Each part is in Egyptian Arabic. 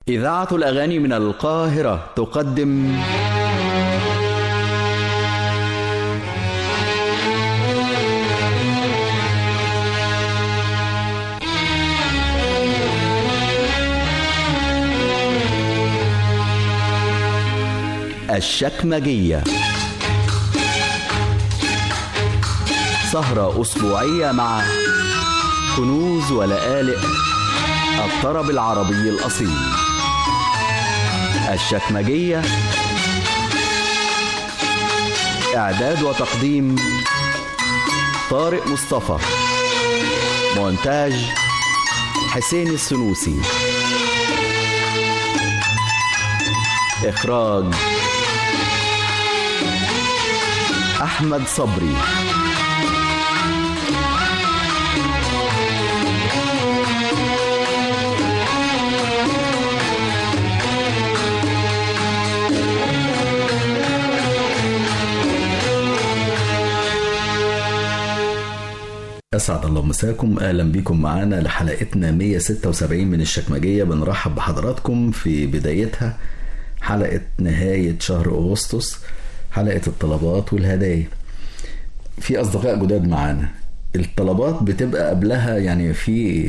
إذاعة الأغاني من القاهرة تقدم الشكمجية سهرة أسبوعية مع كنوز ولآلئ الطرب العربي الأصيل الشكمجية إعداد وتقديم طارق مصطفى مونتاج حسين السنوسي إخراج أحمد صبري أسعد الله مساكم أهلا بكم معانا لحلقتنا 176 من الشكمجية بنرحب بحضراتكم في بدايتها حلقة نهاية شهر أغسطس حلقة الطلبات والهدايا في أصدقاء جداد معانا الطلبات بتبقى قبلها يعني في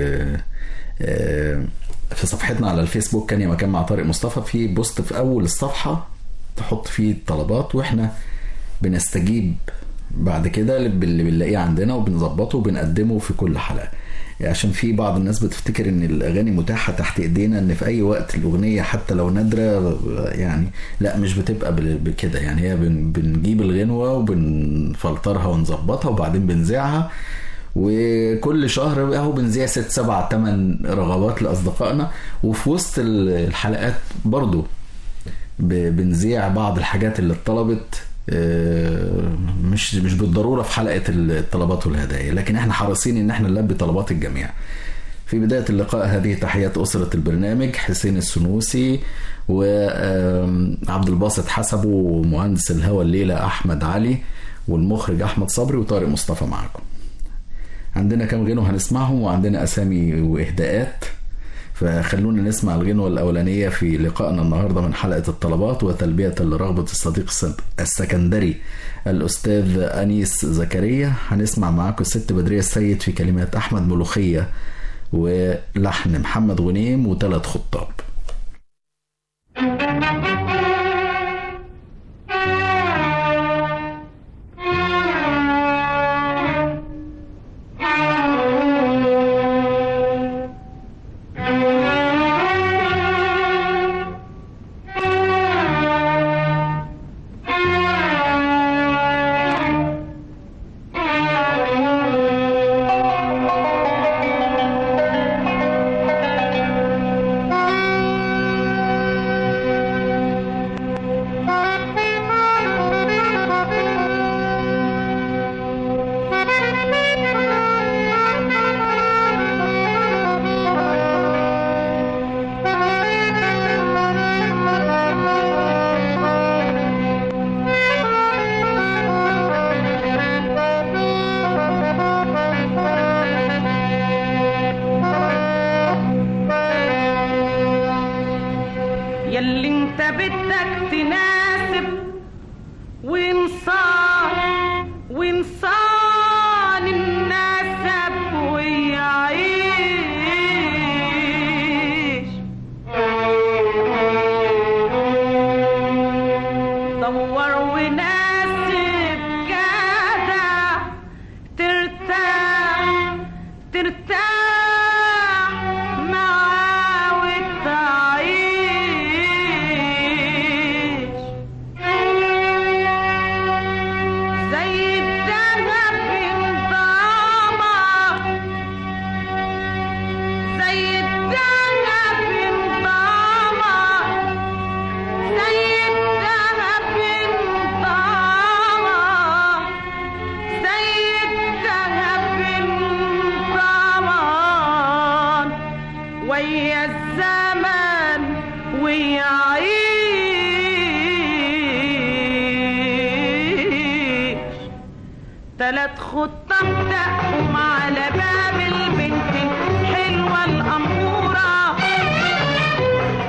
في صفحتنا على الفيسبوك كان يا مكان مع طارق مصطفى في بوست في أول الصفحة تحط فيه الطلبات وإحنا بنستجيب بعد كده اللي بنلاقيه عندنا وبنظبطه وبنقدمه في كل حلقه عشان في بعض الناس بتفتكر ان الاغاني متاحه تحت ايدينا ان في اي وقت الاغنيه حتى لو نادره يعني لا مش بتبقى بكده يعني هي بنجيب الغنوه وبنفلترها ونظبطها وبعدين بنذيعها وكل شهر اهو بنذيع ست سبع ثمان رغبات لاصدقائنا وفي وسط الحلقات برضو بنذيع بعض الحاجات اللي اتطلبت مش مش بالضروره في حلقه الطلبات والهدايا لكن احنا حريصين ان احنا نلبي طلبات الجميع في بداية اللقاء هذه تحيات أسرة البرنامج حسين السنوسي وعبد الباسط حسبه ومهندس الهوى الليلة أحمد علي والمخرج أحمد صبري وطارق مصطفى معكم عندنا كام غنوة هنسمعهم وعندنا أسامي وإهداءات فخلونا نسمع الغنوة الأولانية في لقائنا النهاردة من حلقة الطلبات وتلبية لرغبة الصديق السكندري الأستاذ أنيس زكريا هنسمع معاكم الست بدرية السيد في كلمات أحمد ملوخية ولحن محمد غنيم وثلاث خطاب تلات خطة دقهم على باب البنت الحلوة الأمورة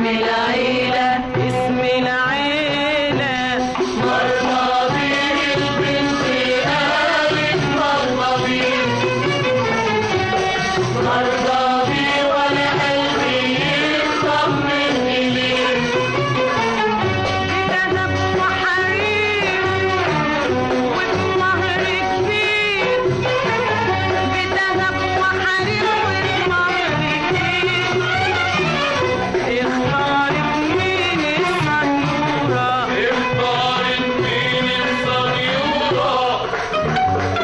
العيلة اسم العيلة مرمضين البنت قالت مرمضين مرمضين ولا قلبي يطمن إليه بذهب وحرير وبمهر كبير بذهب وحرير وبمهر كبير اختارت مين الصنورة اختارت مين الصنورة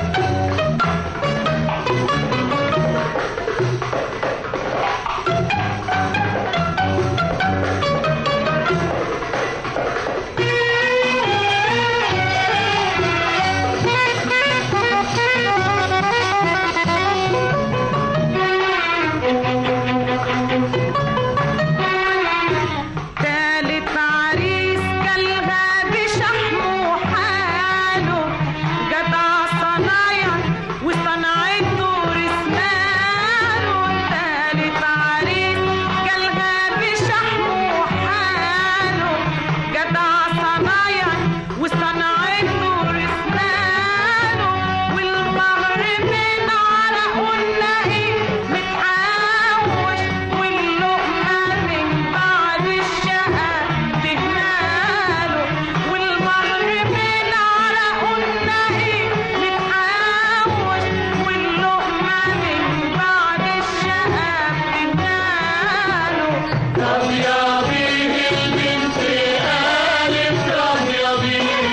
تالت عريس كالغاب شحمه حاله جدع صنايع وصنعته رسماله تالت عريس كالغاب شحمه حاله جدع صنايع وصنعته رسماله والمهر من عرقه نلاقي متحوش واللقمة من بعد الشقة تهناله والمهر من عرقه نلاقي متحوش واللقمة من بعد الشقة تهناله طب يا بيه البنت قالت طب يا بيه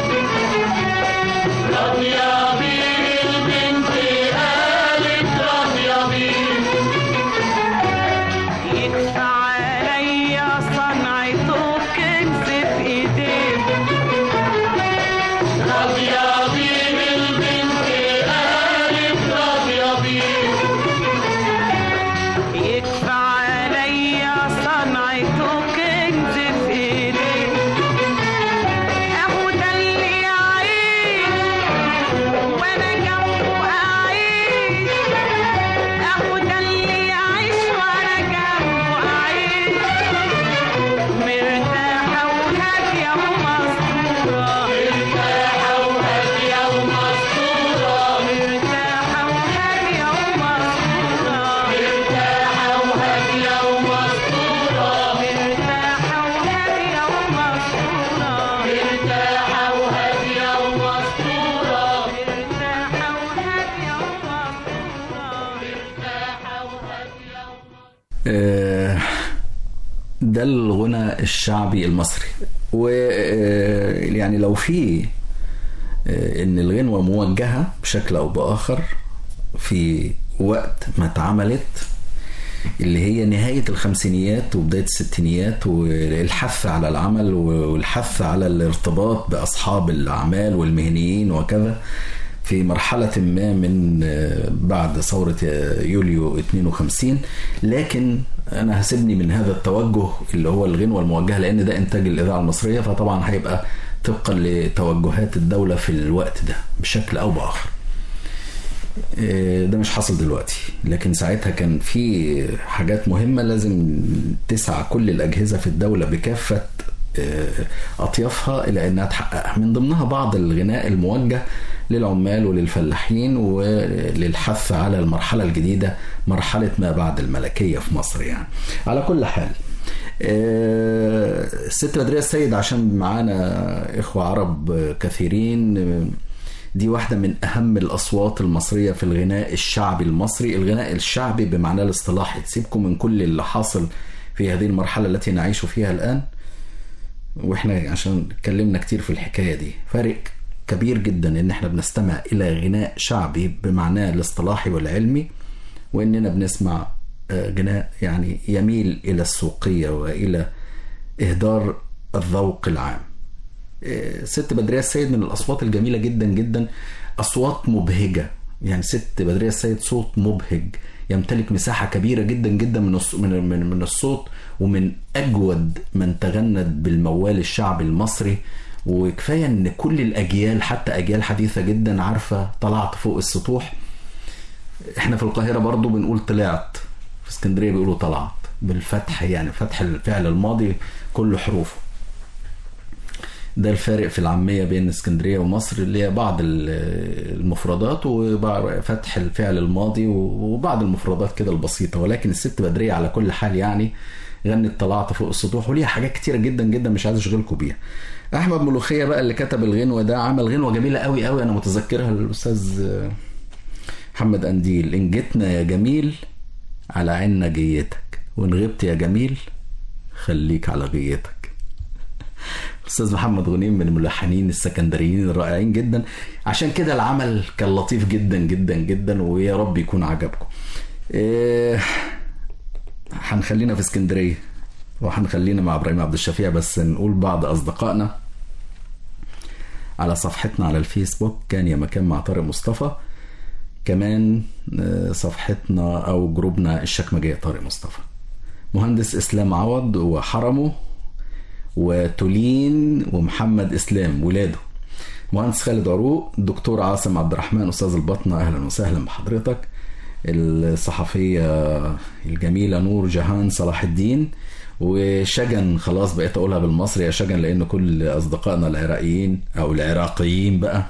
طب يا بيه البنت قالت طب يا بيه يدفع عليا صنعته كنز في ايديه طب يا بيه البنت قالت طب يا بيه يدفع عليا صنعته كنز في ايديه اهو ده اللي يعيش وانا جنبه اعيش اهو ده اللي يعيش وانا جنبه اعيش مرتاحه وهاديه ومسطوره مرتاحه وهاديه ومسطوره مرتاحه وهاديه ومسطوره مرتاحه وهاديه ومسطوره مرتاحه وهاديه ومسطوره مرتاحه وهاديه ومسطوره مرتاحه وهاديه ومسطوره مرتاحه وهاديه آه، ده الغنى الشعبي المصري ويعني لو في آه، ان الغنوة موجهة بشكل او باخر في وقت ما اتعملت اللي هي نهاية الخمسينيات وبداية الستينيات والحث على العمل والحث على الارتباط بأصحاب الأعمال والمهنيين وكذا في مرحلة ما من آه، بعد ثورة آه، يوليو 52 لكن أنا هسيبني من هذا التوجه اللي هو الغنوة الموجهة لأن ده إنتاج الإذاعة المصرية فطبعا هيبقى طبقا لتوجهات الدولة في الوقت ده بشكل أو بآخر آه، ده مش حاصل دلوقتي لكن ساعتها كان في حاجات مهمة لازم تسعى كل الأجهزة في الدولة بكافة آه، أطيافها إلى أنها تحققها من ضمنها بعض الغناء الموجه للعمال وللفلاحين وللحث على المرحلة الجديدة مرحلة ما بعد الملكية في مصر يعني على كل حال آه، الست بدرية السيد عشان معانا إخوة عرب كثيرين آه، دي واحدة من أهم الأصوات المصرية في الغناء الشعبي المصري الغناء الشعبي بمعناه الاصطلاحي تسيبكم من كل اللي حاصل في هذه المرحلة التي نعيش فيها الآن واحنا عشان اتكلمنا كتير في الحكاية دي فارق كبير جدا ان احنا بنستمع الى غناء شعبي بمعناه الاصطلاحي والعلمي واننا بنسمع آه، غناء يعني يميل الى السوقية والى اهدار الذوق العام آه، ست بدرية السيد من الاصوات الجميلة جدا جدا اصوات مبهجة يعني ست بدرية السيد صوت مبهج يمتلك مساحة كبيرة جدا جدا من الص- من من, من الصوت ومن اجود من تغنت بالموال الشعبي المصري وكفايه ان كل الاجيال حتى اجيال حديثه جدا عارفه طلعت فوق السطوح احنا في القاهره برضو بنقول طلعت في اسكندريه بيقولوا طلعت بالفتح يعني فتح الفعل الماضي كل حروفه ده الفارق في العامية بين اسكندرية ومصر اللي هي بعض ال- المفردات وفتح الفعل الماضي وبعض المفردات كده البسيطة ولكن الست بدرية على كل حال يعني غنت طلعت فوق السطوح وليها حاجات كتيرة جدا جدا مش عايز اشغلكم بيها احمد ملوخية بقى اللي كتب الغنوة ده عمل غنوة جميلة قوي قوي انا متذكرها الاستاذ محمد قنديل ان جيتنا يا جميل على عنا جيتك وان غبت يا جميل خليك على غيتك استاذ محمد غنيم من الملحنين السكندريين الرائعين جدا عشان كده العمل كان لطيف جدا جدا جدا ويا رب يكون عجبكم إيه، هنخلينا في اسكندريه وهنخلينا مع ابراهيم عبد الشفيع بس نقول بعض اصدقائنا على صفحتنا على الفيسبوك كان يا مكان مع طارق مصطفى كمان آه، صفحتنا او جروبنا الشكمجيه طارق مصطفى مهندس اسلام عوض وحرمه وتولين ومحمد اسلام ولاده مهندس خالد عروق دكتور عاصم عبد الرحمن استاذ البطنه اهلا وسهلا بحضرتك الصحفيه الجميله نور جهان صلاح الدين وشجن خلاص بقيت اقولها بالمصري يا شجن لان كل اصدقائنا العراقيين او العراقيين بقى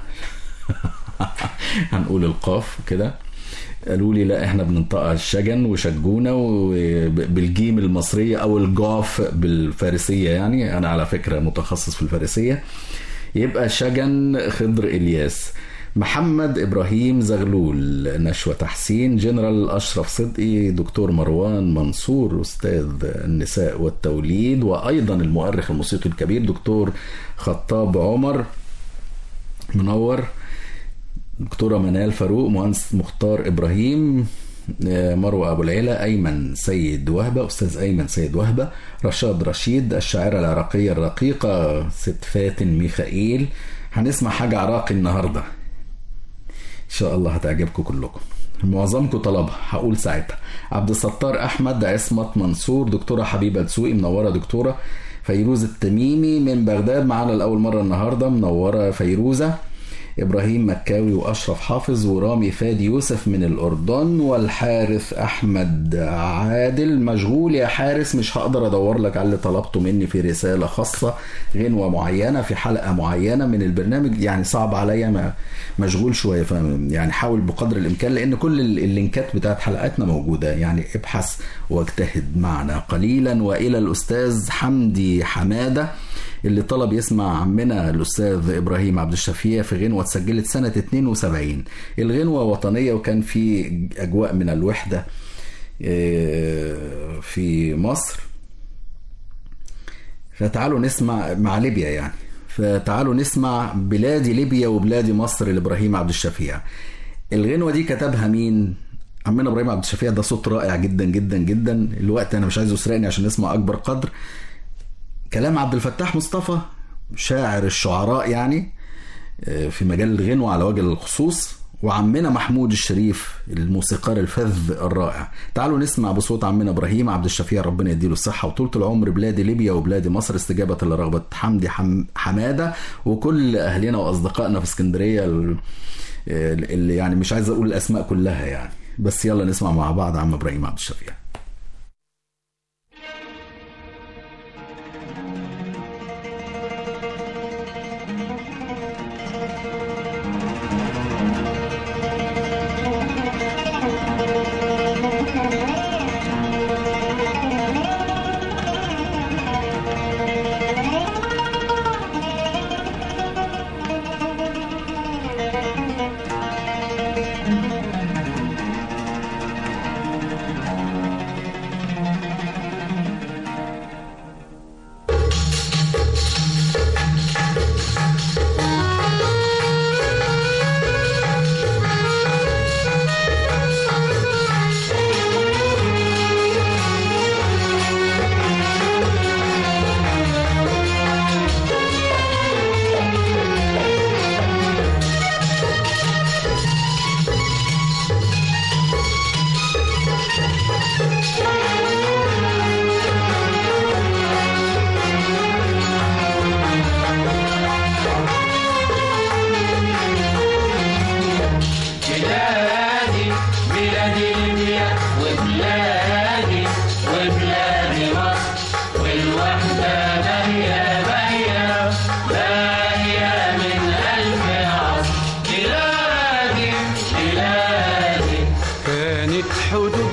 هنقول القاف كده قالوا لي لا احنا بننطقها الشجن وشجونا بالجيم المصريه او الجاف بالفارسيه يعني انا على فكره متخصص في الفارسيه يبقى شجن خضر الياس محمد ابراهيم زغلول نشوى تحسين جنرال اشرف صدقي دكتور مروان منصور استاذ النساء والتوليد وايضا المؤرخ الموسيقي الكبير دكتور خطاب عمر منور دكتورة منال فاروق مهندس مختار إبراهيم آه، مروة أبو العلا أيمن سيد وهبة أستاذ أيمن سيد وهبة رشاد رشيد الشاعرة العراقية الرقيقة ست فاتن ميخائيل هنسمع حاجة عراقي النهاردة إن شاء الله هتعجبكم كلكم معظمكم طلبها هقول ساعتها عبد الستار أحمد عصمت منصور دكتورة حبيبة دسوقي منورة دكتورة فيروز التميمي من بغداد معانا لأول مرة النهاردة منورة فيروزة ابراهيم مكاوي واشرف حافظ ورامي فادي يوسف من الاردن والحارث احمد عادل مشغول يا حارس مش هقدر ادور لك على اللي طلبته مني في رساله خاصه غنوه معينه في حلقه معينه من البرنامج يعني صعب عليا ما مشغول شويه ف يعني حاول بقدر الامكان لان كل اللينكات بتاعت حلقاتنا موجوده يعني ابحث واجتهد معنا قليلا والى الاستاذ حمدي حماده اللي طلب يسمع عمنا الاستاذ ابراهيم عبد الشفيع في غنوه اتسجلت سنه 72 الغنوه وطنيه وكان في اجواء من الوحده آه، في مصر فتعالوا نسمع مع ليبيا يعني فتعالوا نسمع بلادي ليبيا وبلادي مصر لابراهيم عبد الشفيع الغنوه دي كتبها مين عمنا ابراهيم عبد الشفيع ده صوت رائع جدا جدا جدا الوقت انا مش عايز يسرقني عشان نسمع اكبر قدر كلام عبد الفتاح مصطفى شاعر الشعراء يعني آه، في مجال الغنوة على وجه الخصوص وعمنا محمود الشريف الموسيقار الفذ الرائع تعالوا نسمع بصوت عمنا ابراهيم عبد الشفيع ربنا يديله الصحه وطولة العمر بلادي ليبيا وبلادي مصر استجابه لرغبه حمدي حم حماده وكل اهلنا واصدقائنا في اسكندريه ال- اللي يعني مش عايز اقول الاسماء كلها يعني بس يلا نسمع مع بعض عم ابراهيم عبد الشفيع Thank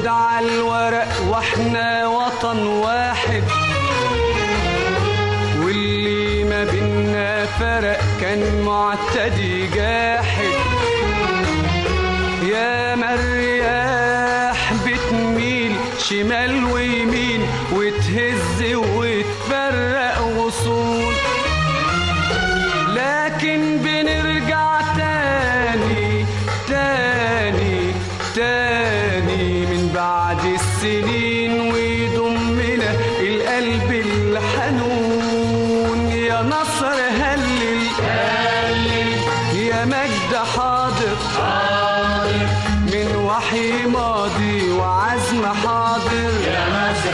على الورق واحنا وطن واحد واللي ما بينا فرق كان معتدي جاحد يا مرياح بتميل شمال ويمين وتهز وتفرق وصول لكن بنرجع تاني تاني تاني من بعد السنين ويضمنا القلب الحنون يا نصر هلل يا مجد حاضر من وحي ماضي وعزم حاضر يا مصر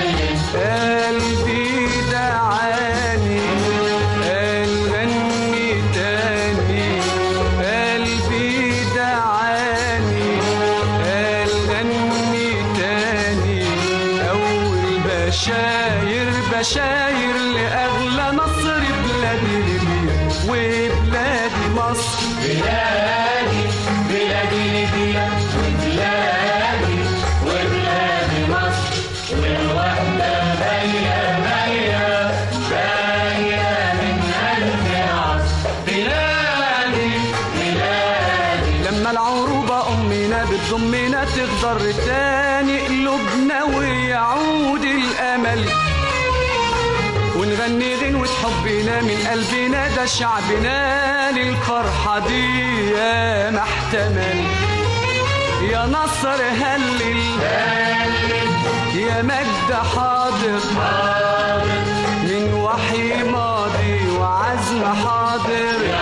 قلبي دعاني قال غني تاني قلبي دعاني قال غني تاني أول بشاير بشاير لأغلى نصر بلادي ليبيا وبلادي مصر بلادي بلادي ليبيا وبلادي وبلادي مصر والوحدة باية باية باية من ألف عصر بلادي بلادي لما العروبة أمنا بتضمنا تقدر تاني قلوبنا ويعود الأمل ونغني غنوة حبنا من قلبنا ده شعبنا للفرحة دي يا محتمل يا نصر هلل يا مجد حاضر من وحي ماضي وعزم حاضر يا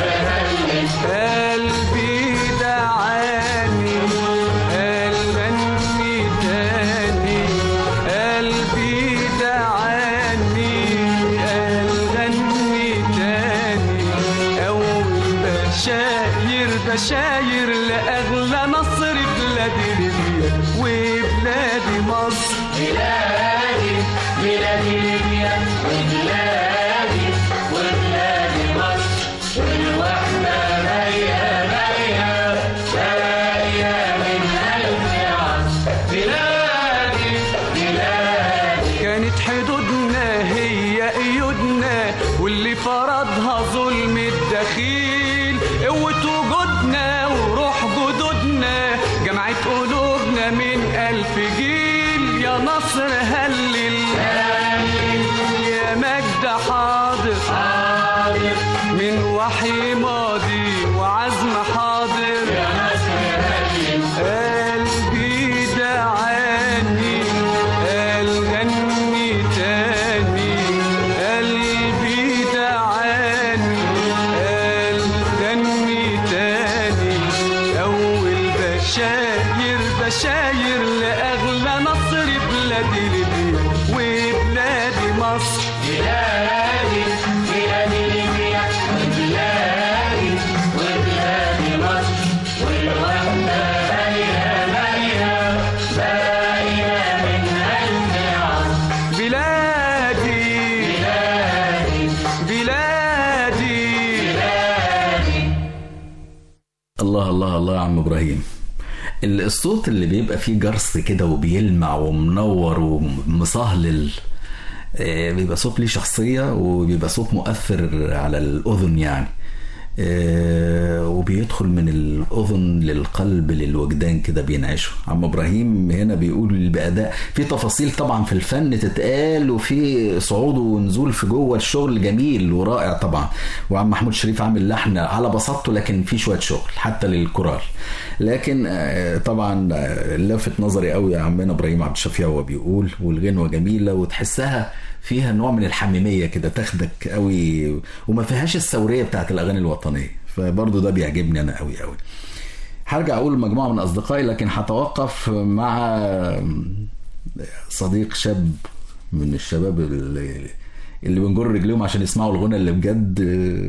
قلبي دعاني قال غني تاني قلبي دعاني قال غني تاني أول بشاير بشاير لأغلى نصر بلادي ليبيا وبلادي مصر بلادي بلادي ليبيا وبلادي وبلادي مصر والوحدة باية باية باية من ألف عصر بلادي بلادي كانت حدودنا هي قيودنا واللي فرضها ظلم الدخيل قوة وجودنا وروح جدودنا جمعت قلوبنا من ألف جيل يا نصر هلل يا مجد حاضر من وحي ماضي وعزم حاضر يا قلبي دعاني قال غني تاني قلبي دعاني قال غني تاني أول بشاير بشاير لأغلى نصر بلادي ليبيا وبلادي مصر بلادي بلادي ليبيا وبلادي وبلادي مصر والوحدة باية باية باية من ألف عصر بلادي بلادي الله الله الله يا عم ابراهيم ال- الصوت اللي بيبقى فيه جرس كده وبيلمع ومنور ومصهلل آه، بيبقى صوت ليه شخصية وبيبقى صوت مؤثر على الأذن يعني آه، وبيدخل من الأذن للقلب للوجدان كده بينعشه عم إبراهيم هنا بيقول بأداء في تفاصيل طبعا في الفن تتقال وفي صعود ونزول في جوه الشغل جميل ورائع طبعا وعم محمود شريف عامل لحن على بساطته لكن في شوية شغل حتى للكورال لكن آه، طبعا آه، لفت نظري قوي يا عمنا ابراهيم عبد الشفيع وهو بيقول والغنوه جميله وتحسها فيها نوع من الحميميه كده تاخدك قوي وما فيهاش الثوريه بتاعت الاغاني الوطنيه فبرضه ده بيعجبني انا قوي قوي هرجع اقول مجموعه من اصدقائي لكن هتوقف مع صديق شاب من الشباب اللي, اللي بنجر رجليهم عشان يسمعوا الغنى اللي بجد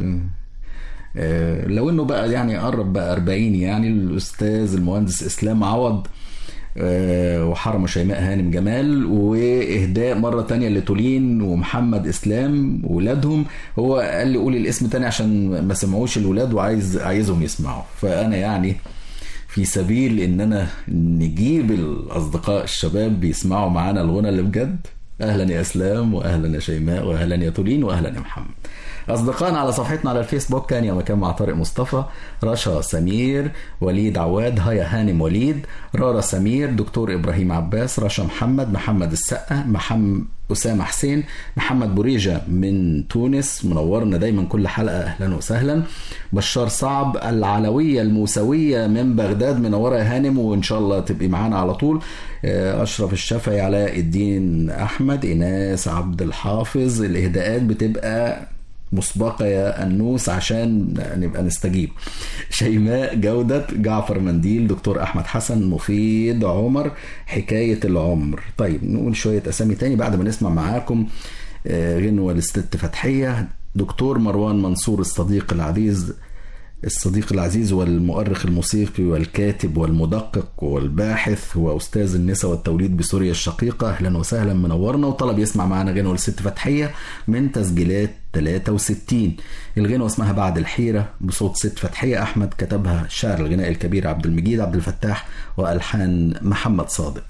آه، لو انه بقى يعني قرب بقى 40 يعني الاستاذ المهندس اسلام عوض آه، وحرم شيماء هانم جمال واهداء مره تانية لتولين ومحمد اسلام ولادهم هو قال لي قولي الاسم تاني عشان ما سمعوش الولاد وعايز عايزهم يسمعوا فانا يعني في سبيل اننا نجيب الاصدقاء الشباب بيسمعوا معانا الغنى اللي بجد اهلا يا اسلام واهلا يا شيماء واهلا يا تولين واهلا يا محمد اصدقائنا على صفحتنا على الفيسبوك كان يا مكان مع طارق مصطفى رشا سمير وليد عواد هيا هانم وليد رارا سمير دكتور ابراهيم عباس رشا محمد محمد السقا محمد أسامة حسين محمد بوريجة من تونس منورنا دايما كل حلقة أهلا وسهلا بشار صعب العلوية الموسوية من بغداد منورة يا هانم وإن شاء الله تبقي معانا على طول آه، أشرف الشافعي علاء الدين أحمد إناس عبد الحافظ الإهداءات بتبقى مسبقة يا أنوس عشان نبقى نستجيب شيماء جودة جعفر منديل دكتور أحمد حسن مفيد عمر حكاية العمر طيب نقول شوية أسامي تاني بعد ما نسمع معاكم آه، غنوة لست فتحية دكتور مروان منصور الصديق العزيز الصديق العزيز والمؤرخ الموسيقي والكاتب والمدقق والباحث وأستاذ النساء والتوليد بسوريا الشقيقة أهلا وسهلا منورنا وطلب يسمع معنا غنوة لست فتحية من تسجيلات 63 الغنوة اسمها بعد الحيرة بصوت ست فتحية أحمد كتبها شاعر الغناء الكبير عبد المجيد عبد الفتاح وألحان محمد صادق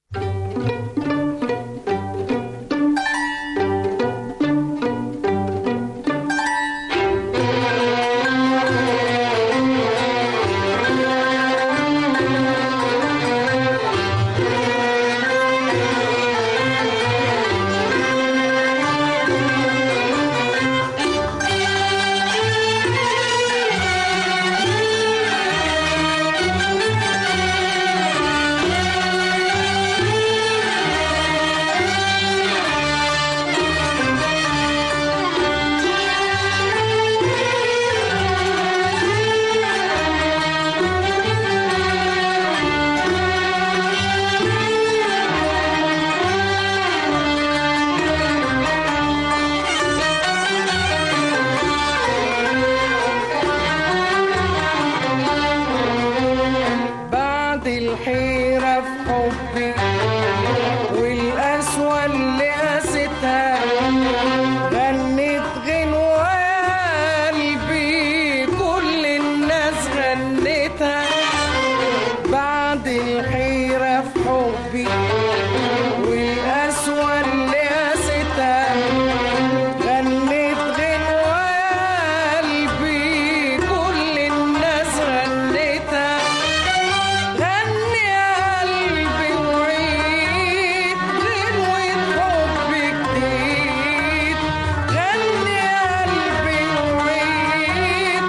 بعد الحيرة في حبي والقسوة اللي قاستها غنيت غنوة يا قلبي كل الناس غنتها بعد الحيرة في حبي والقسوة اللي قاستها غنيت غنوة يا قلبي كل الناس غنتها غني يا قلبي وعيد غنوة حب جديد غني يا قلبي وعيد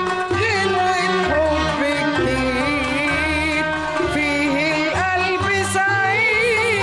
غنوة حب جديد فيه القلب سعيد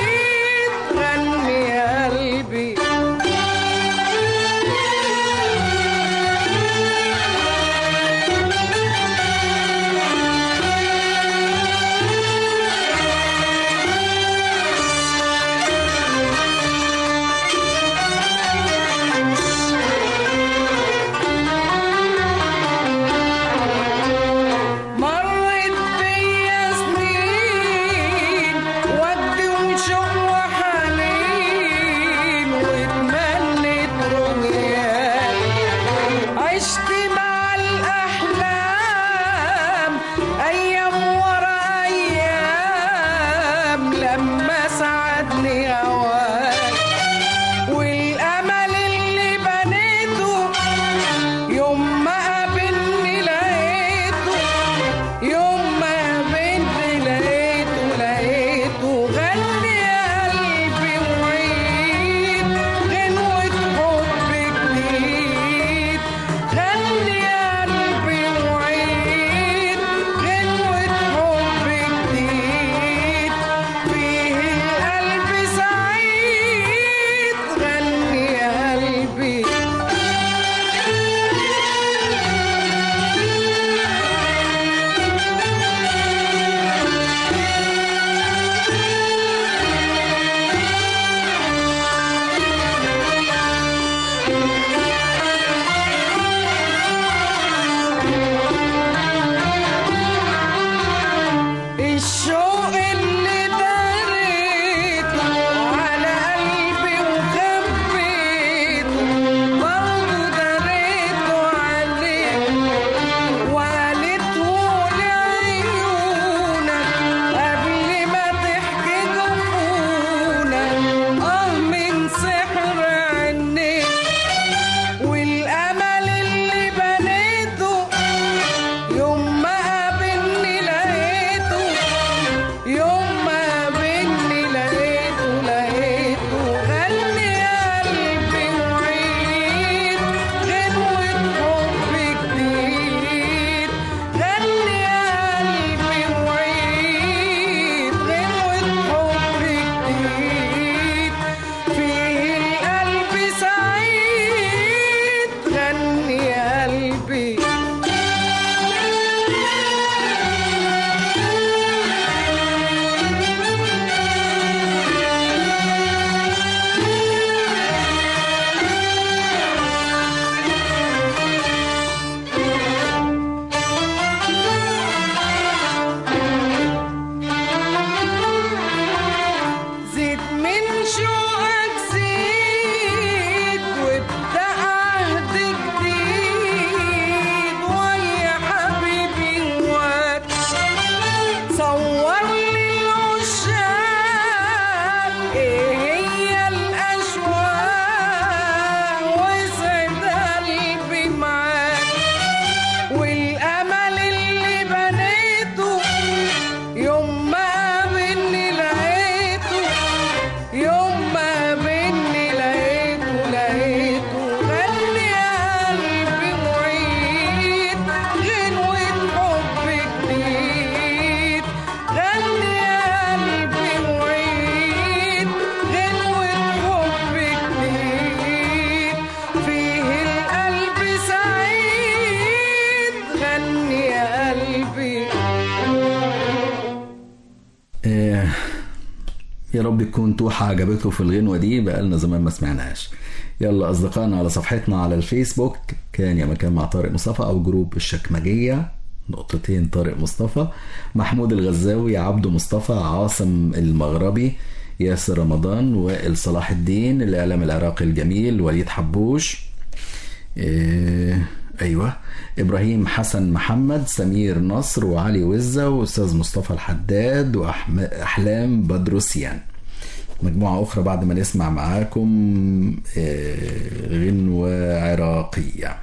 يا رب تكون توحة عجبته في الغنوة دي بقالنا زمان ما سمعناهاش يلا أصدقائنا على صفحتنا على الفيسبوك كان يا مكان مع طارق مصطفى أو جروب الشكمجية نقطتين طارق مصطفى محمود الغزاوي عبده مصطفى عاصم المغربي ياسر رمضان وائل صلاح الدين الإعلام العراقي الجميل وليد حبوش إيه ايوه ابراهيم حسن محمد سمير نصر وعلي وزه واستاذ مصطفى الحداد واحلام بدروسيان مجموعه اخرى بعد ما نسمع معاكم آه، غنوه عراقيه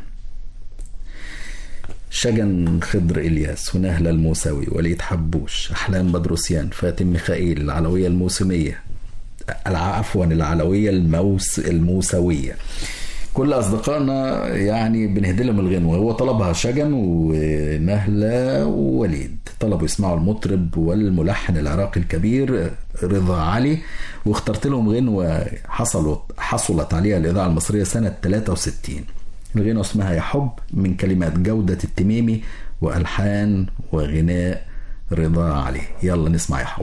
شجن خضر الياس ونهله الموسوي وليد حبوش احلام بدروسيان فاتن ميخائيل العلويه الموسميه الع- عفوا العلويه الموس الموسويه كل اصدقائنا يعني بنهدي لهم الغنوه هو طلبها شجن ونهله ووليد طلبوا يسمعوا المطرب والملحن العراقي الكبير رضا علي واخترت لهم غنوه حصلت حصلت عليها الاذاعه المصريه سنه 63 الغنوه اسمها يا حب من كلمات جوده التميمي والحان وغناء رضا علي يلا نسمع يا حب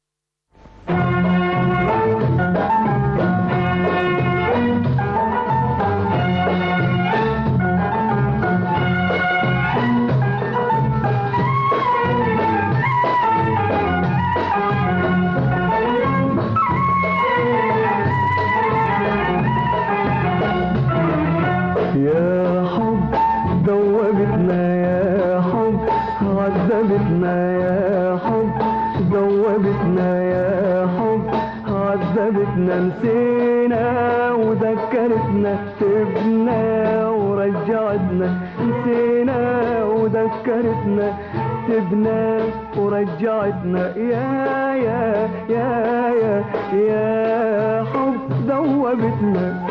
يا حب دوبتنا يا حب عذبتنا يا حب دوبتنا يا حب عذبتنا نسينا وذكرتنا سبنا ورجعتنا نسينا وذكرتنا سبنا ورجعتنا يا يا يا يا يا حب دوبتنا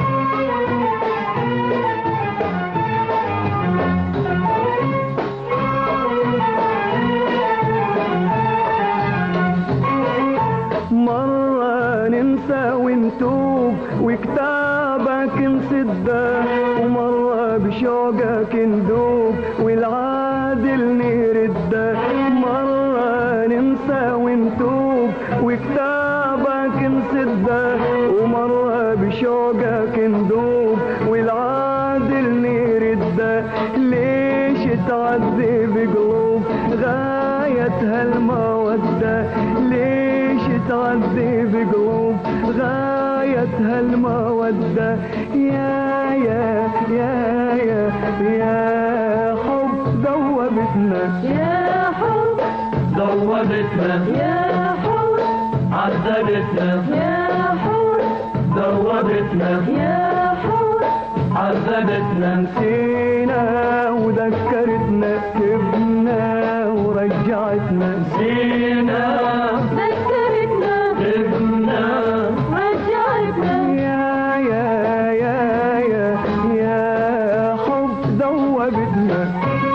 مرة ننسى ونتوب وكتابك نسده ومرة بشوقك ندوب والعادل نرده مرة ننسى ونتوب وكتابك نسده ومرة بشوقك ندوب والعادل نرده ليش تعذب قلوب غاية هالمودة ليش تعذب قلوب غاية هالمودة يا يا يا يا يا حب ذوبتنا يا حب ذوبتنا يا حب عذبتنا يا حب ذوبتنا يا حب عذبتنا نسينا وذكرتنا سبنا ورجعتنا نسينا ذكرتنا ابنا رجعتنا يا يا يا يا يا حب ذوبتنا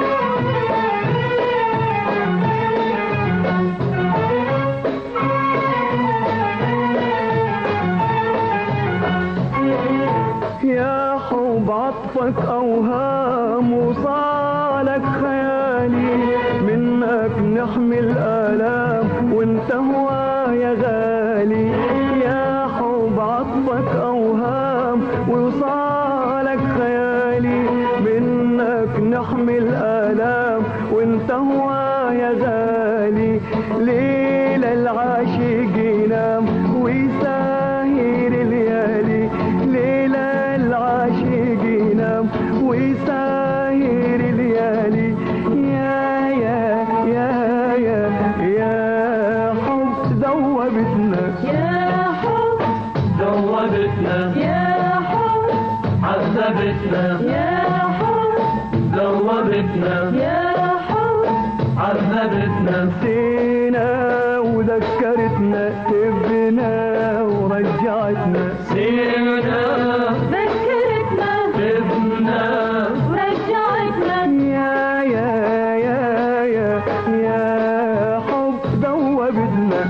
يا حب عطفك أوهام وصالك خيالي منك نحمل آلام وانت هوايا غالي يا حب عطفك أوهام وصالك خيالي منك نحمل آلام وانت هوايا غالي ليل العاشق ينام ويساهر الليالي ليل العاشق ينام ويساهر الليالي يا يا يا يا يا حب ذوبتنا يا حب ذوبتنا يا حب عذبتنا يا حب ذوبتنا يا حب عذبتنا نسينا وذكرتنا تبنا ورجعتنا نسينا ذكرتنا ابنا رجعتنا يا يا يا يا يا حب ذوبتنا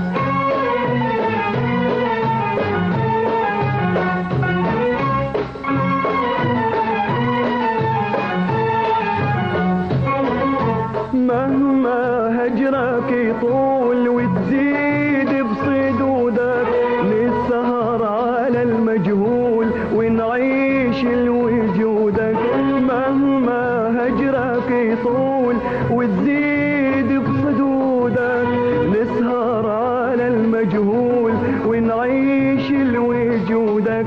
مهما هجرك يطول وتزيد بصدودك جودك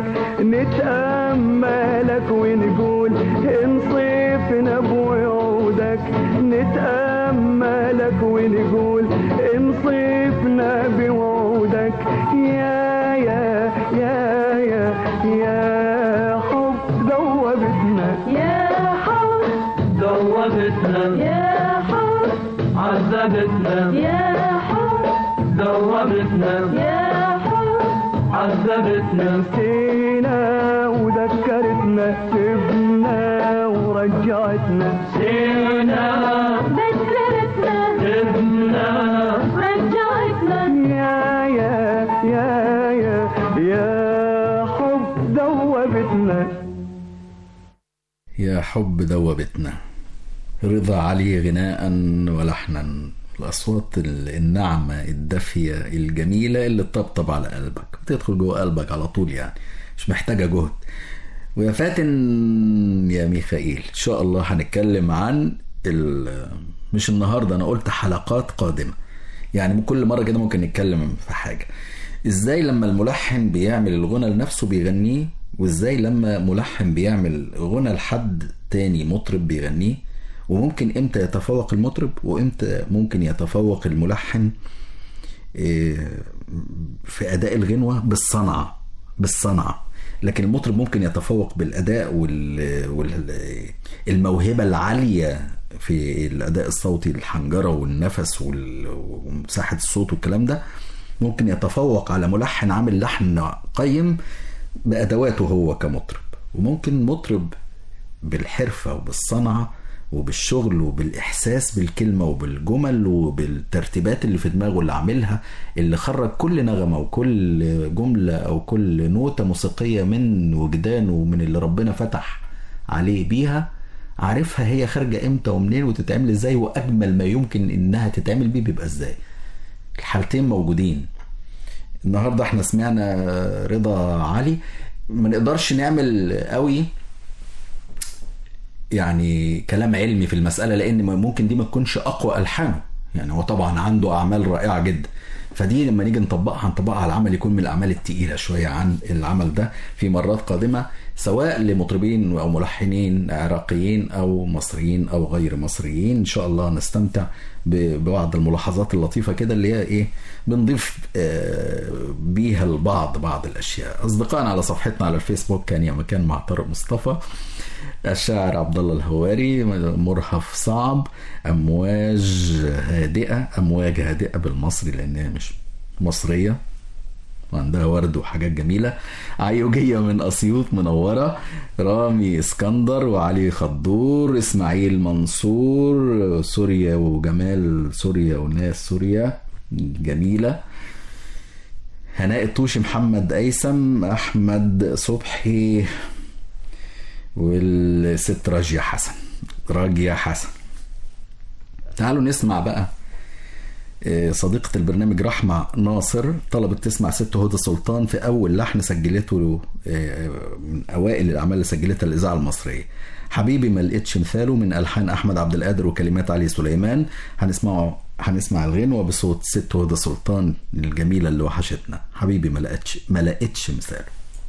نتأملك ونقول انصفنا بوعودك نتأملك ونقول انصفنا بوعودك يا يا يا يا يا حب ذوبتنا يا حب ذوبتنا يا حب عذبتنا يا حب ذوبتنا يا حب عذبتنا نسينا وذكرتنا سبنا ورجعتنا سينا ذكرتنا ابنا رجعتنا يا يا يا يا يا حب ذوبتنا يا حب ذوبتنا رضا علي غناء ولحنا الأصوات الناعمة الدافية الجميلة اللي تطبطب على قلبك بتدخل جوه قلبك على طول يعني مش محتاجة جهد ويا فاتن يا ميخائيل إن شاء الله هنتكلم عن ال- مش النهاردة أنا قلت حلقات قادمة يعني كل مرة كده ممكن نتكلم في حاجة ازاي لما الملحن بيعمل الغنى لنفسه بيغنيه وازاي لما ملحن بيعمل غنى لحد تاني مطرب بيغنيه وممكن امتى يتفوق المطرب وامتى ممكن يتفوق الملحن إيه، في اداء الغنوة بالصنعة بالصنعة لكن المطرب ممكن يتفوق بالاداء وال... وال... الموهبة العالية في الاداء الصوتي الحنجرة والنفس وال... ومساحة الصوت والكلام ده ممكن يتفوق على ملحن عامل لحن قيم بادواته هو كمطرب وممكن مطرب بالحرفة وبالصنعة وبالشغل وبالإحساس بالكلمة وبالجمل وبالترتيبات اللي في دماغه اللي عاملها اللي خرج كل نغمة وكل جملة أو كل نوتة موسيقية من وجدانه ومن اللي ربنا فتح عليه بيها عارفها هي خارجة امتى ومنين وتتعمل ازاي وأجمل ما يمكن إنها تتعمل بيه بيبقى ازاي الحالتين موجودين النهارده احنا سمعنا رضا علي ما نقدرش نعمل قوي يعني كلام علمي في المسألة لأن ممكن دي ما تكونش أقوى ألحانه يعني هو طبعا عنده أعمال رائعة جدا فدي لما نيجي نطبقها هنطبقها على العمل يكون من الأعمال التقيلة شوية عن العمل ده في مرات قادمة سواء لمطربين أو ملحنين عراقيين أو مصريين أو غير مصريين إن شاء الله نستمتع ببعض الملاحظات اللطيفة كده اللي هي إيه بنضيف آه، بيها البعض بعض الأشياء أصدقائنا على صفحتنا على الفيسبوك كان يا مكان مع طارق مصطفى الشاعر عبد الله الهواري مرهف صعب امواج هادئه امواج هادئه بالمصري لانها مش مصريه وعندها ورد وحاجات جميلة عيوجية من أسيوط منورة رامي اسكندر وعلي خضور إسماعيل منصور سوريا وجمال سوريا وناس سوريا جميلة هناء الطوشي محمد أيسم أحمد صبحي والست راجية حسن راجية حسن تعالوا نسمع بقى آه، صديقة البرنامج رحمة ناصر طلبت تسمع ست هدى سلطان في أول لحن سجلته آه، من أوائل الأعمال اللي سجلتها الإذاعة المصرية حبيبي ما لقيتش مثاله من ألحان أحمد عبد القادر وكلمات علي سليمان هنسمعه هنسمع الغنوة بصوت ست هدى سلطان الجميلة اللي وحشتنا حبيبي ما لقيتش ما لقيتش مثاله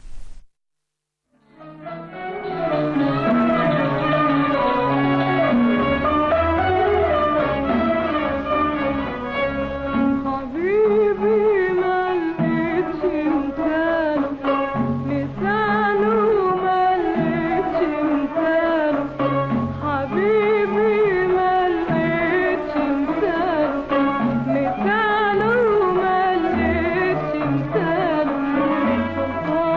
حبيبي ما لقيتش مثاله لسانه ما لقيتش مثاله حبيبي ما لقيتش مثاله لسانه ما لقيتش مثاله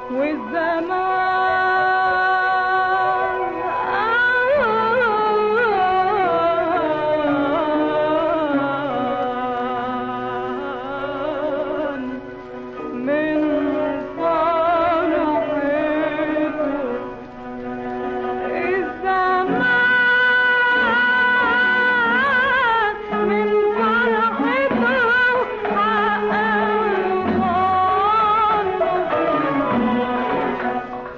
والزمان من فرحته الزمان من فرحته حقق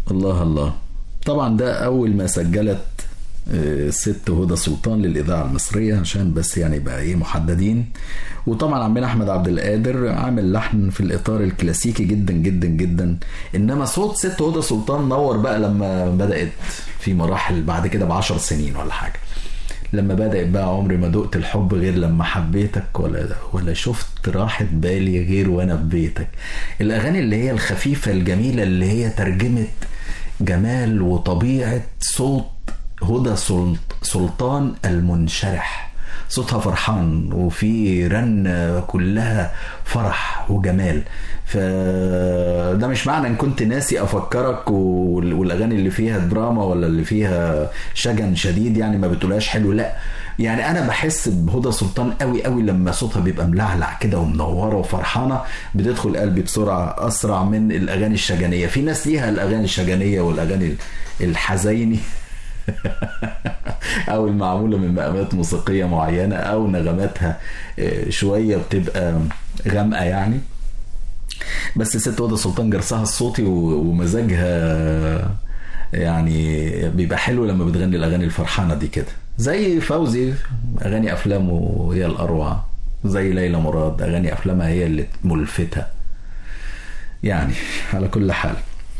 الله الله طبعا ده اول ما سجلت آه، الست هدى سلطان للاذاعه المصريه عشان بس يعني يبقى ايه محددين وطبعا عمنا احمد عبد القادر عامل لحن في الاطار الكلاسيكي جدا جدا جدا انما صوت ست هدى سلطان نور بقى لما بدات في مراحل بعد كده بعشر سنين ولا حاجه لما بدأت بقى عمري ما دقت الحب غير لما حبيتك ولا ولا شفت راحة بالي غير وانا في بيتك الأغاني اللي هي الخفيفة الجميلة اللي هي ترجمة جمال وطبيعة صوت هدى سل- سلطان المنشرح صوتها فرحان وفي رن كلها فرح وجمال فده مش معنى ان كنت ناسي افكرك وال- والاغاني اللي فيها دراما ولا اللي فيها شجن شديد يعني ما بتقولهاش حلو لا يعني انا بحس بهدى سلطان قوي قوي لما صوتها بيبقى ملعلع كده ومنوره وفرحانه بتدخل قلبي بسرعه اسرع من الاغاني الشجنيه في ناس ليها الاغاني الشجنيه والاغاني الحزيني او المعموله من مقامات موسيقيه معينه او نغماتها آه، شويه بتبقى غامقه يعني بس ست هدى سلطان جرسها الصوتي و- ومزاجها يعني بيبقى حلو لما بتغني الاغاني الفرحانه دي كده زي فوزي اغاني افلامه هي الاروع زي ليلى مراد اغاني افلامها هي اللي ملفتة يعني على كل حال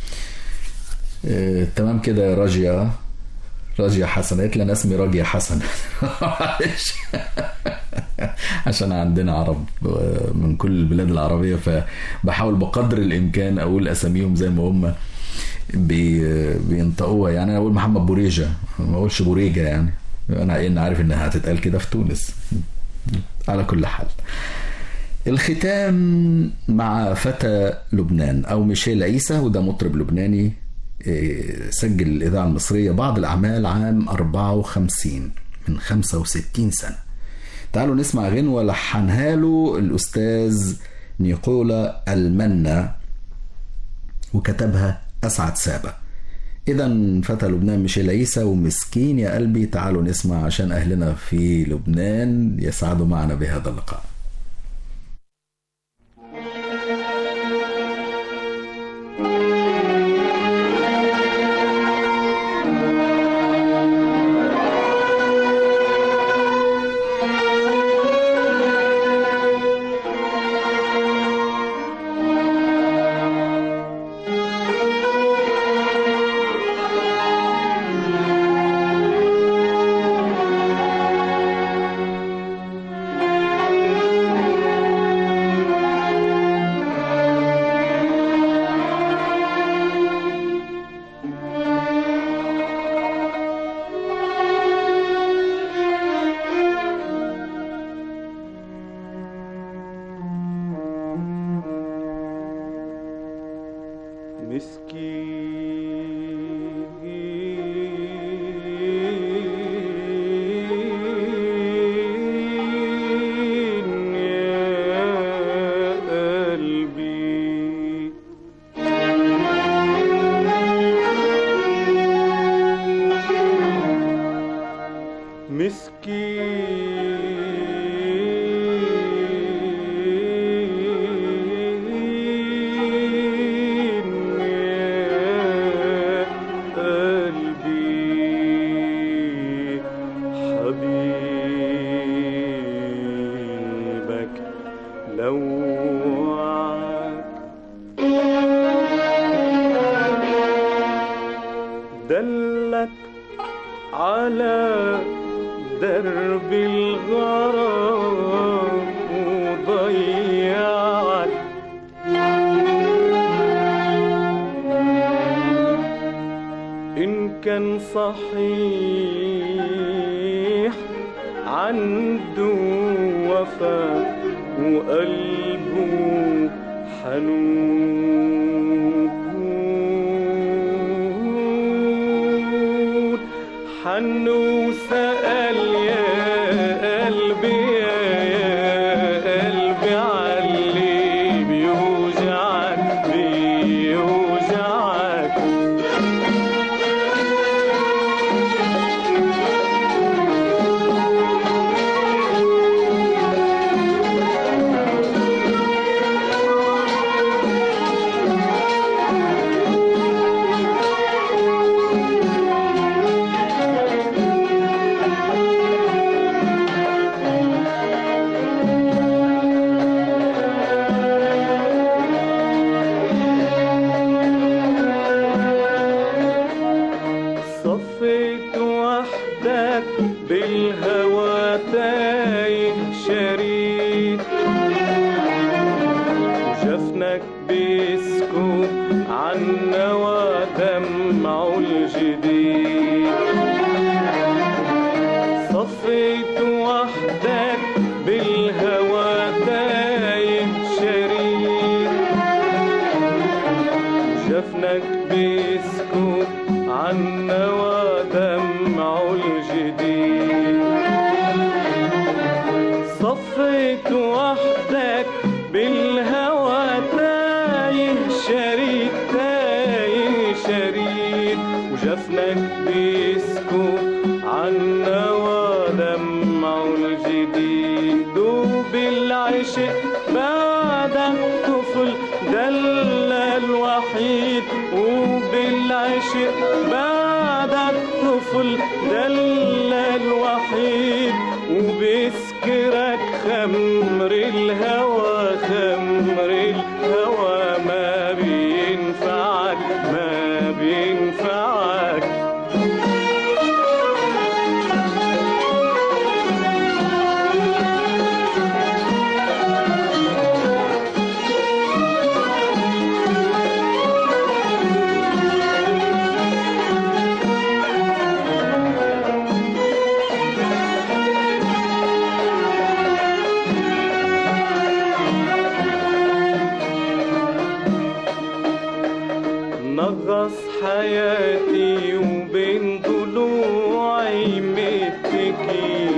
آه، تمام كده يا راجية راجية حسن قالت لي انا اسمي راجية حسن معلش عشان عندنا عرب آه، من كل البلاد العربية فبحاول بقدر الامكان اقول اساميهم زي ما هم بي بينطقوها يعني انا اقول محمد بوريجة ما اقولش بوريجة يعني انا انا عارف انها هتتقال كده في تونس على كل حال الختام مع فتى لبنان او ميشيل عيسى وده مطرب لبناني إيه، سجل الاذاعه المصريه بعض الاعمال عام 54 من 65 سنه تعالوا نسمع غنوه لحنها له الاستاذ نيقولا المنا وكتبها اسعد سابا اذا فتى لبنان ميشيل عيسى ومسكين يا قلبي تعالوا نسمع عشان اهلنا في لبنان يسعدوا معنا بهذا اللقاء مسكين يا قلبي مسكين يا قلبي حبيبك لوعك دلك على درب الغرام وضيعك إن كان صحيح عنده وفا وقلبه حنون حن وسأل يا قلبي يا قلبي علي بيوجعك بيوجعك النوى دمع الجديد صفيت وحدك بالهوى تايه شريك جفنك بيسكت عنا ودمع الجديد صفيت وحدك بالهوى تايه شريك تايه شريك وجفنك بيسكت عنا ودمع الجديد دوب العشق بعدك طفل دل الوحيد وبالعشق بعدك طفل دل الوحيد وبسكرك خمر الهوى خمر الهوى ما بينفعك ما بينفعك نغص حياتي وبين ضلوعي متكي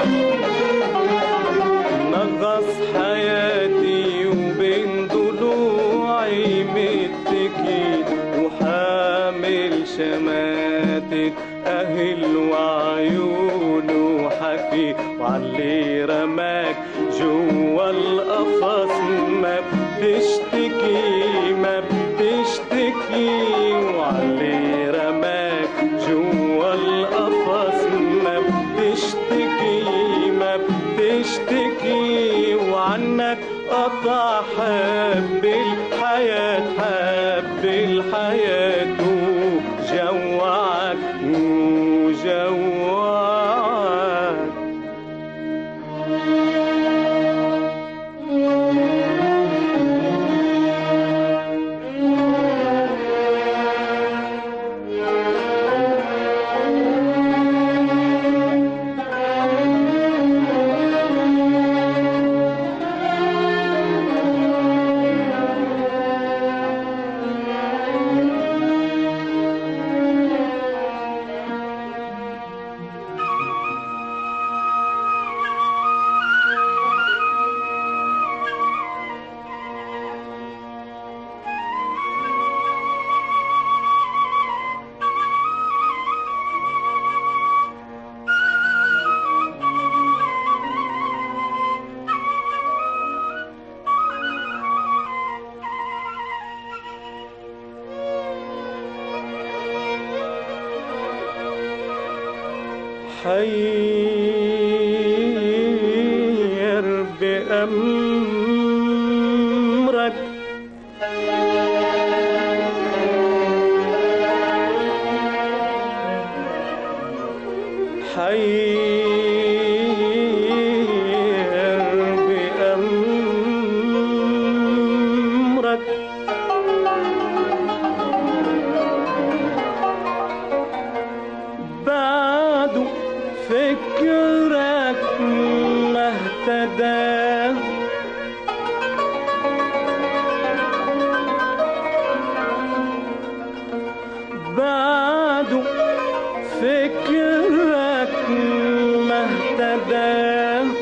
نغص حياتي وبين ضلوعي متكي وحامل شماتة أهل وعيون وحكي وعلي رماك جوا القفص ما بتشتكي ما بتشتكي وعلي رماك جوا القفص ما بتشتكي ما بتشتكي وعنك قطع حب الحياة حب الحياة وجوعك وجوعك حير بأمرك حير بأمرك بعد فكرك ما اهتدى بعد فكرك ما اهتدى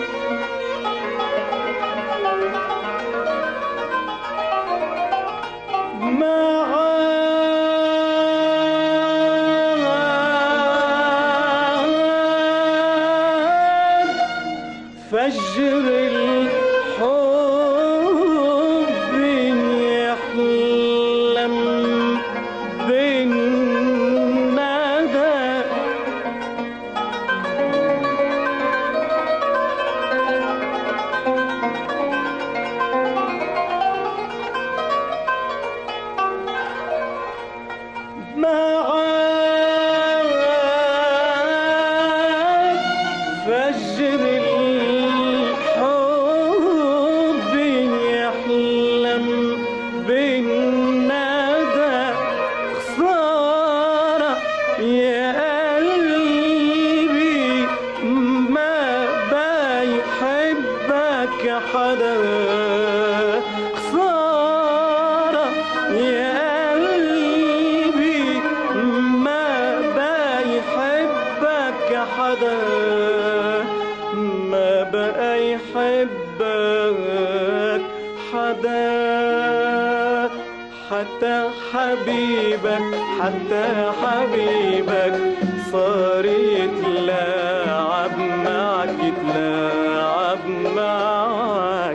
معاك فجر الحب يحلم بالندى معاك فجر الحب يحلم بالندى حتى حبيبك حتى حبيبك صار يتلاعب معك يتلاعب معك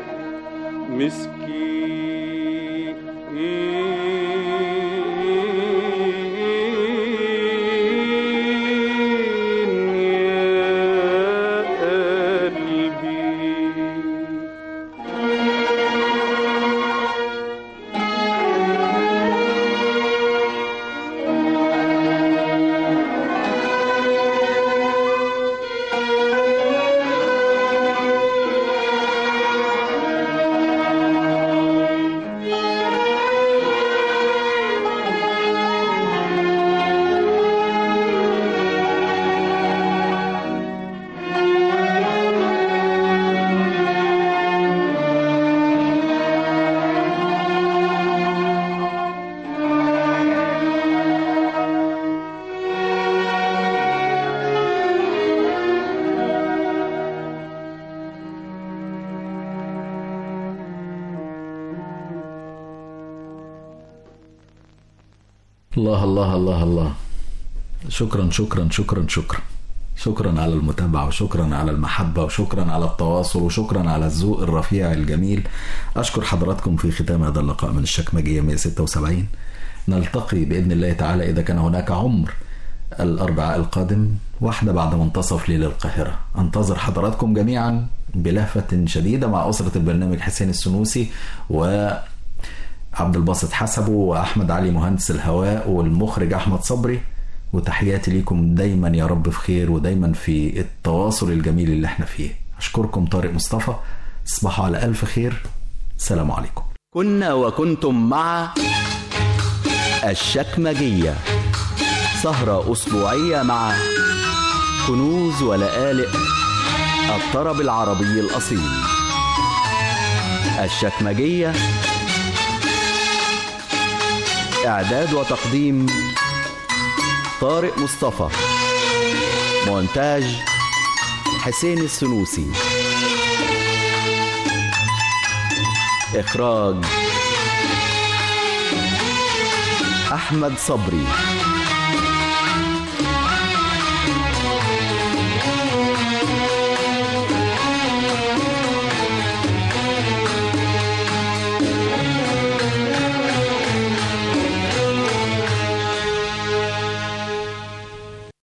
مسكين يا قلبي الله الله الله الله شكرا شكرا شكرا شكرا شكرا على المتابعة وشكرا على المحبة وشكرا على التواصل وشكرا على الذوق الرفيع الجميل أشكر حضراتكم في ختام هذا اللقاء من الشكمجية 176 نلتقي بإذن الله تعالى إذا كان هناك عمر الأربعاء القادم واحدة بعد منتصف ليل القاهرة أنتظر حضراتكم جميعا بلهفة شديدة مع أسرة البرنامج حسين السنوسي و عبد الباسط حسبه واحمد علي مهندس الهواء والمخرج احمد صبري وتحياتي ليكم دايما يا رب في خير ودايما في التواصل الجميل اللي احنا فيه اشكركم طارق مصطفى تصبحوا على الف خير سلام عليكم كنا وكنتم مع الشكمجية سهرة أسبوعية مع كنوز ولآلئ الطرب العربي الأصيل الشكمجية إعداد وتقديم طارق مصطفى مونتاج حسين السنوسي إخراج أحمد صبري